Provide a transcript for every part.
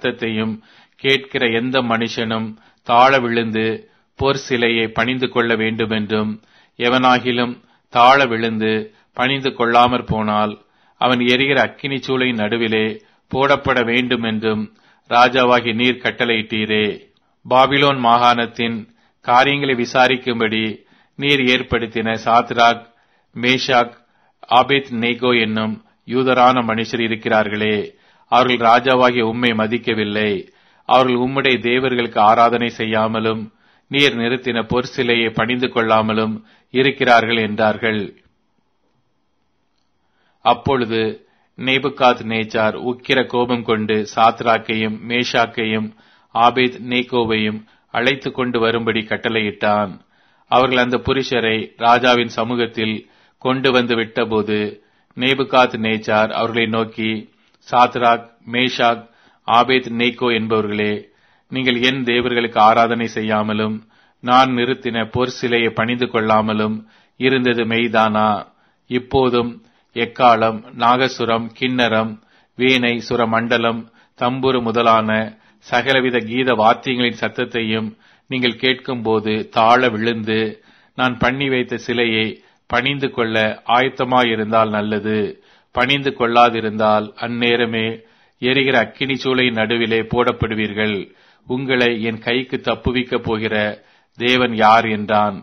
சத்தத்தையும் கேட்கிற எந்த மனுஷனும் தாழ விழுந்து பொற் சிலையை பணிந்து கொள்ள வேண்டுமென்றும் எவனாகிலும் தாழ விழுந்து பணிந்து கொள்ளாமற் போனால் அவன் எரிகிற அக்கினி சூளையின் நடுவிலே போடப்பட வேண்டும் என்றும் ராஜாவாகி நீர் கட்டளையிட்டீரே பாபிலோன் மாகாணத்தின் காரியங்களை விசாரிக்கும்படி நீர் ஏற்படுத்தின சாத்ராக் மேஷாக் ஆபேத் நேகோ என்னும் யூதரான மனுஷர் இருக்கிறார்களே அவர்கள் ராஜாவாகிய உம்மை மதிக்கவில்லை அவர்கள் உம்முடைய தேவர்களுக்கு ஆராதனை செய்யாமலும் நீர் நிறுத்தின பொற் சிலையை பணிந்து கொள்ளாமலும் இருக்கிறார்கள் என்றார்கள் அப்பொழுது நேபுகாத் நேச்சார் உக்கிர கோபம் கொண்டு சாத்ராக்கையும் மேஷாக்கையும் ஆபேத் நேகோவையும் அழைத்து கொண்டு வரும்படி கட்டளையிட்டான் அவர்கள் அந்த புருஷரை ராஜாவின் சமூகத்தில் கொண்டு வந்து விட்டபோது நேபுகாத் நேச்சார் அவர்களை நோக்கி சாத்ராக் மேஷாக் ஆபேத் நேகோ என்பவர்களே நீங்கள் என் தேவர்களுக்கு ஆராதனை செய்யாமலும் நான் நிறுத்தின பொற் சிலையை பணிந்து கொள்ளாமலும் இருந்தது மெய்தானா இப்போதும் எக்காலம் நாகசுரம் கிண்ணரம் வீணை சுரமண்டலம் தம்புரு முதலான சகலவித கீத வாத்தியங்களின் சத்தத்தையும் நீங்கள் கேட்கும்போது தாழ விழுந்து நான் பண்ணி வைத்த சிலையை பணிந்து கொள்ள ஆயத்தமாயிருந்தால் நல்லது பணிந்து கொள்ளாதிருந்தால் அந்நேரமே எரிகிற அக்கினி சூளை நடுவிலே போடப்படுவீர்கள் உங்களை என் கைக்கு தப்புவிக்கப் போகிற தேவன் யார் என்றான்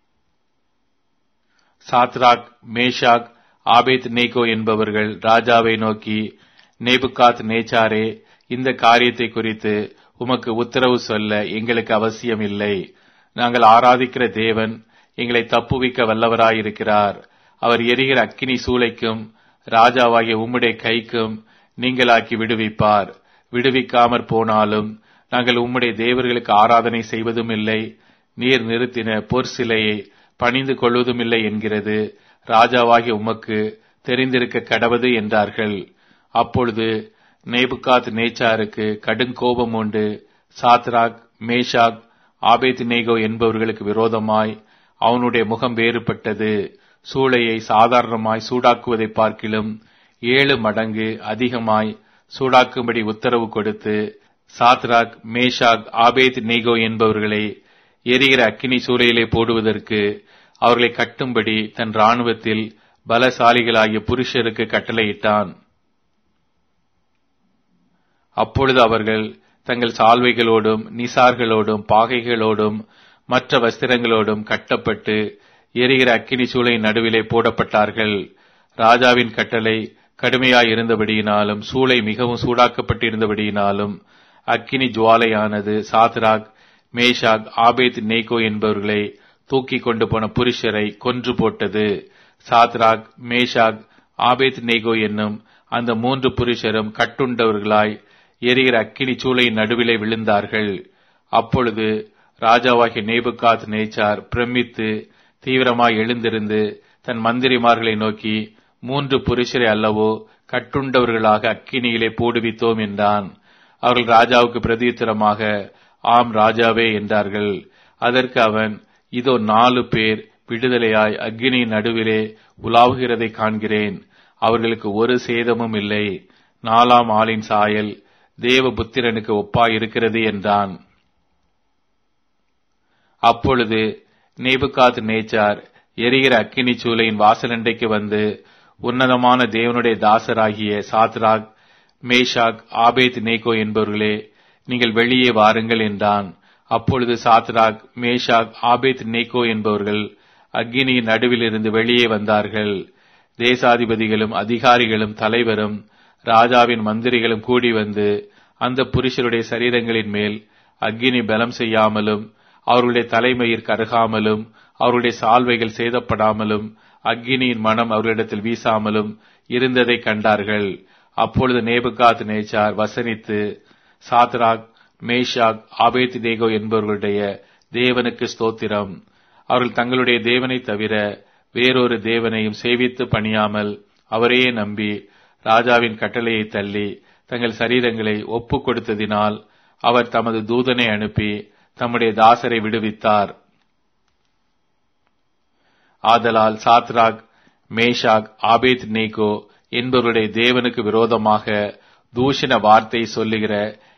சாத்ராக் மேஷாக் ஆபேத் நேகோ என்பவர்கள் ராஜாவை நோக்கி நேபுகாத் நேச்சாரே இந்த காரியத்தை குறித்து உமக்கு உத்தரவு சொல்ல எங்களுக்கு அவசியம் இல்லை நாங்கள் ஆராதிக்கிற தேவன் எங்களை தப்புவிக்க வல்லவராயிருக்கிறார் அவர் எரிகிற அக்கினி சூளைக்கும் ராஜாவாகிய உம்முடைய கைக்கும் நீங்களாக்கி விடுவிப்பார் விடுவிக்காமற் போனாலும் நாங்கள் உம்முடைய தேவர்களுக்கு ஆராதனை செய்வதும் இல்லை நீர் நிறுத்தின பொற் சிலையை பணிந்து கொள்வதும் இல்லை என்கிறது ராஜாவாகிய உமக்கு தெரிந்திருக்க கடவது என்றார்கள் அப்பொழுது நேபுகாத் நேச்சாருக்கு கடுங்கோபம் உண்டு சாத்ராக் மேஷாக் ஆபேத் நேகோ என்பவர்களுக்கு விரோதமாய் அவனுடைய முகம் வேறுபட்டது சூளையை சாதாரணமாய் சூடாக்குவதை பார்க்கிலும் ஏழு மடங்கு அதிகமாய் சூடாக்கும்படி உத்தரவு கொடுத்து சாத்ராக் மேஷாக் ஆபேத் நேகோ என்பவர்களை எரிகிற அக்கினி சூளையிலே போடுவதற்கு அவர்களை கட்டும்படி தன் ராணுவத்தில் பலசாலிகளாகிய புருஷருக்கு கட்டளையிட்டான் அப்பொழுது அவர்கள் தங்கள் சால்வைகளோடும் நிசார்களோடும் பாகைகளோடும் மற்ற வஸ்திரங்களோடும் கட்டப்பட்டு எரிகிற அக்கினி சூளை நடுவிலே போடப்பட்டார்கள் ராஜாவின் கட்டளை கடுமையாய் இருந்தபடியினாலும் சூளை மிகவும் சூடாக்கப்பட்டிருந்தபடியினாலும் அக்கினி ஜுவாலையானது சாத்ராக் மேஷாக் ஆபேத் நேகோ என்பவர்களை தூக்கி கொண்டு போன புருஷரை கொன்று போட்டது சாத்ராக் மேஷாக் ஆபேத் நேகோ என்னும் அந்த மூன்று புருஷரும் கட்டுண்டவர்களாய் எரிகிற அக்கினி சூளையின் நடுவிலே விழுந்தார்கள் அப்பொழுது ராஜாவாகிய நேபுகாத் நேச்சார் பிரமித்து தீவிரமாய் எழுந்திருந்து தன் மந்திரிமார்களை நோக்கி மூன்று புருஷரை அல்லவோ கட்டுண்டவர்களாக அக்கினியிலே போடுவித்தோம் என்றான் அவர்கள் ராஜாவுக்கு பிரதியுத்தரமாக ஆம் ராஜாவே என்றார்கள் அதற்கு அவன் இதோ நாலு பேர் விடுதலையாய் அக்னியின் நடுவிலே உலாவுகிறதை காண்கிறேன் அவர்களுக்கு ஒரு சேதமும் இல்லை நாலாம் ஆளின் சாயல் தேவபுத்திரனுக்கு ஒப்பாய் இருக்கிறது என்றான் அப்பொழுது நேபுகாத் நேச்சார் எரிகிற அக்கினி சூளையின் வாசலண்டைக்கு வந்து உன்னதமான தேவனுடைய தாசராகிய சாத்ராக் மேஷாக் ஆபேத் நேகோ என்பவர்களே நீங்கள் வெளியே வாருங்கள் என்றான் அப்பொழுது சாத்ராக் மேஷாக் ஆபேத் நேகோ என்பவர்கள் அக்னியின் நடுவிலிருந்து வெளியே வந்தார்கள் தேசாதிபதிகளும் அதிகாரிகளும் தலைவரும் ராஜாவின் மந்திரிகளும் கூடி வந்து அந்த புருஷருடைய சரீரங்களின் மேல் அக்னி பலம் செய்யாமலும் அவர்களுடைய தலைமயிர் கருகாமலும் அவருடைய சால்வைகள் சேதப்படாமலும் அக்னியின் மனம் அவர்களிடத்தில் வீசாமலும் இருந்ததை கண்டார்கள் அப்பொழுது நேபுகாத் நேச்சார் வசனித்து சாத்ராக் மேஷாக் ஆபேத் தேகோ என்பவர்களுடைய தேவனுக்கு ஸ்தோத்திரம் அவர்கள் தங்களுடைய தேவனை தவிர வேறொரு தேவனையும் சேவித்து பணியாமல் அவரையே நம்பி ராஜாவின் கட்டளையை தள்ளி தங்கள் சரீரங்களை ஒப்புக் கொடுத்ததினால் அவர் தமது தூதனை அனுப்பி தம்முடைய தாசரை விடுவித்தார் ஆதலால் சாத்ராக் மேஷாக் ஆபேத் நேகோ என்பவருடைய தேவனுக்கு விரோதமாக தூஷண வார்த்தை சொல்லுகிற